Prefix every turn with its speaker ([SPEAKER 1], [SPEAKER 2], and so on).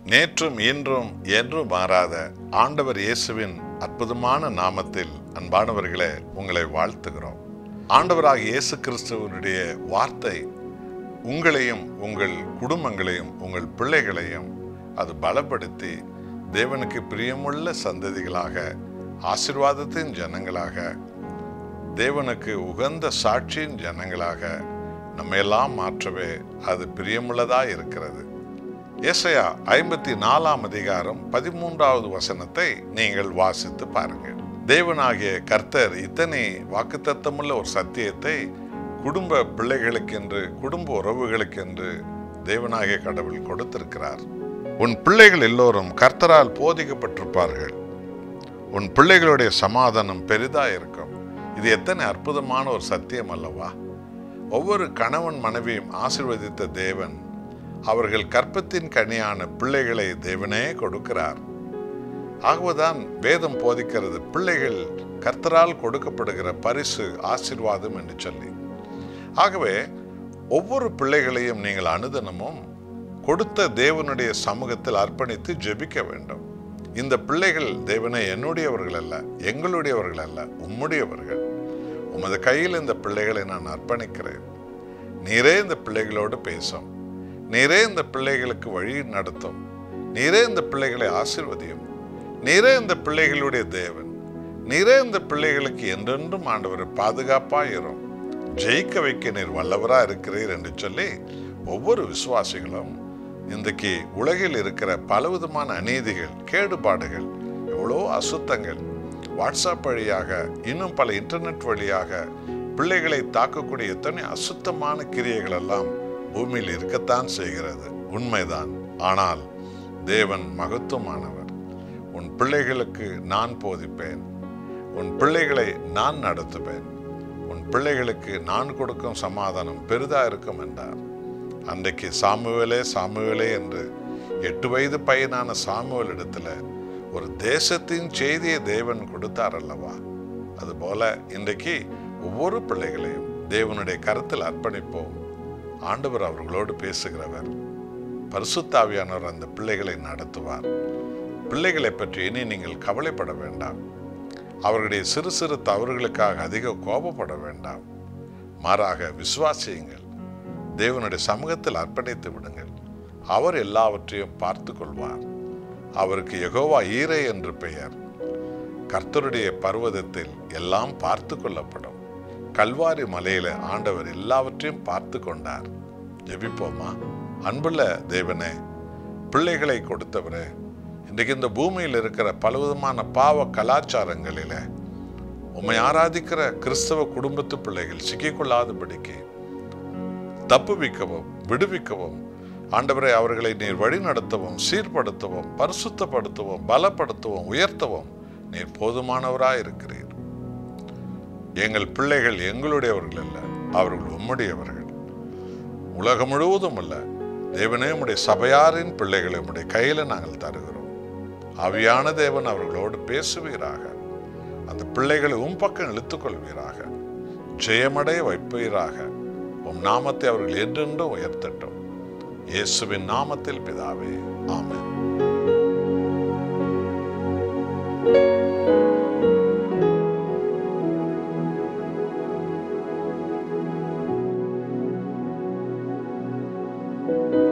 [SPEAKER 1] நேற்றும் இன்றும் என்றும் மாறாத ஆண்டவர் இயேசுவின் அற்புதமான நாமத்தில் அன்பானவர்களே உங்களை வாழ்த்துகிறோம் ஆண்டவராக இயேசு கிறிஸ்துவனுடைய வார்த்தை உங்களையும் உங்கள் குடும்பங்களையும் உங்கள் பிள்ளைகளையும் அது பலப்படுத்தி தேவனுக்கு பிரியமுள்ள சந்ததிகளாக ஆசிர்வாதத்தின் ஜனங்களாக தேவனுக்கு உகந்த சாட்சியின் ஜனங்களாக நம்மையெல்லாம் மாற்றவே அது பிரியமுள்ளதா இருக்கிறது ஏசையா ஐம்பத்தி நாலாம் அதிகாரம் பதிமூன்றாவது வசனத்தை நீங்கள் வாசித்து பாருங்கள் தேவனாகிய கர்த்தர் இத்தனை வாக்குத்தத்தமுள்ள ஒரு சத்தியத்தை குடும்ப பிள்ளைகளுக்கென்று குடும்ப உறவுகளுக்கென்று தேவனாகிய கடவுள் கொடுத்திருக்கிறார் உன் பிள்ளைகள் எல்லோரும் கர்த்தரால் போதிக்கப்பட்டிருப்பார்கள் உன் பிள்ளைகளுடைய சமாதானம் பெரிதா இருக்கும் இது எத்தனை அற்புதமான ஒரு சத்தியம் அல்லவா ஒவ்வொரு கணவன் மனைவியும் ஆசிர்வதித்த தேவன் அவர்கள் கற்பத்தின் கனியான பிள்ளைகளை தேவனே கொடுக்கிறார் ஆகவேதான் வேதம் போதிக்கிறது பிள்ளைகள் கர்த்தரால் கொடுக்கப்படுகிற பரிசு ஆசிர்வாதம் என்று சொல்லி ஆகவே ஒவ்வொரு பிள்ளைகளையும் நீங்கள் அனுதினமும் கொடுத்த தேவனுடைய சமூகத்தில் அர்ப்பணித்து ஜெபிக்க வேண்டும் இந்த பிள்ளைகள் தேவனை என்னுடையவர்கள் அல்ல எங்களுடையவர்கள் அல்ல உம்முடையவர்கள் உமது கையில் இந்த பிள்ளைகளை நான் அர்ப்பணிக்கிறேன் நீரே இந்த பிள்ளைகளோடு பேசும் நீரே இந்த பிள்ளைகளுக்கு வழி நடத்தும் நீரே இந்த பிள்ளைகளை ஆசிர்வதியும் நீரே இந்த பிள்ளைகளுடைய தேவன் நீரே இந்த பிள்ளைகளுக்கு என்றென்றும் ஆண்டவர் பாதுகாப்பாயிரும் ஜெயிக்க வைக்க நீர் வல்லவரா இருக்கிறீர் என்று சொல்லி ஒவ்வொரு விசுவாசிகளும் இன்றைக்கு உலகில் இருக்கிற பலவிதமான அநீதிகள் கேடுபாடுகள் எவ்வளோ அசுத்தங்கள் வாட்ஸ்அப் வழியாக இன்னும் பல இன்டர்நெட் வழியாக பிள்ளைகளை தாக்கக்கூடிய எத்தனை அசுத்தமான கிரியைகள் எல்லாம் பூமியில் இருக்கத்தான் செய்கிறது உண்மைதான் ஆனால் தேவன் மகத்துவமானவர் உன் பிள்ளைகளுக்கு நான் போதிப்பேன் உன் பிள்ளைகளை நான் நடத்துவேன் உன் பிள்ளைகளுக்கு நான் கொடுக்கும் சமாதானம் பெரிதா இருக்கும் என்றார் அன்றைக்கு சாமுவேலே சாமுவேலே என்று எட்டு வயது பையனான சாமுவேல் இடத்துல ஒரு தேசத்தின் செய்தியை தேவன் கொடுத்தார் அல்லவா அதுபோல இன்றைக்கு ஒவ்வொரு பிள்ளைகளையும் தேவனுடைய கருத்தில் அர்ப்பணிப்போம் ஆண்டவர் அவர்களோடு பேசுகிறவர் பரிசுத்தாவியானவர் அந்த பிள்ளைகளை நடத்துவார் பிள்ளைகளை பற்றி இனி நீங்கள் கவலைப்பட வேண்டாம் அவர்களுடைய சிறு சிறு தவறுகளுக்காக அதிக கோபப்பட வேண்டாம் மாறாக விசுவாசியுங்கள் தேவனுடைய சமூகத்தில் அர்ப்பணித்து விடுங்கள் அவர் எல்லாவற்றையும் பார்த்து கொள்வார் அவருக்கு யெகோவா ஈரே என்று பெயர் கர்த்தருடைய பர்வதத்தில் எல்லாம் பார்த்து கொள்ளப்படும் கல்வாரி மலையில ஆண்டவர் எல்லாவற்றையும் பார்த்து கொண்டார் ஜெபிப்போமா அன்புள்ள தேவனே பிள்ளைகளை கொடுத்தவரே இன்றைக்கு இந்த பூமியில் இருக்கிற பலவிதமான பாவ கலாச்சாரங்களில உம்மை ஆராதிக்கிற கிறிஸ்தவ குடும்பத்து பிள்ளைகள் சிக்கிக்கொள்ளாதபடிக்கு தப்புவிக்கவும் விடுவிக்கவும் ஆண்டவரை அவர்களை நீர் வழி நடத்தவும் சீர்படுத்தவும் பரிசுத்தப்படுத்தவும் பலப்படுத்தவும் உயர்த்தவும் நீர் போதுமானவராய் இருக்கிறீர் எங்கள் பிள்ளைகள் எங்களுடையவர்கள் அல்ல அவர்கள் உம்முடையவர்கள் உலகம் முழுவதும் அல்ல தேவனே உம்முடைய சபையாரின் பிள்ளைகளை உம்முடைய கையில நாங்கள் தருகிறோம் அவியான தேவன் அவர்களோடு பேசுவீராக அந்த பிள்ளைகளை உம் பக்கம் இழுத்துக்கொள்வீராக ஜெயமடைய வைப்பீராக உம் நாமத்தை அவர்கள் என்றென்றும் உயர்த்தட்டும் இயேசுவின் நாமத்தில் பிதாவே ஆமென்
[SPEAKER 2] thank you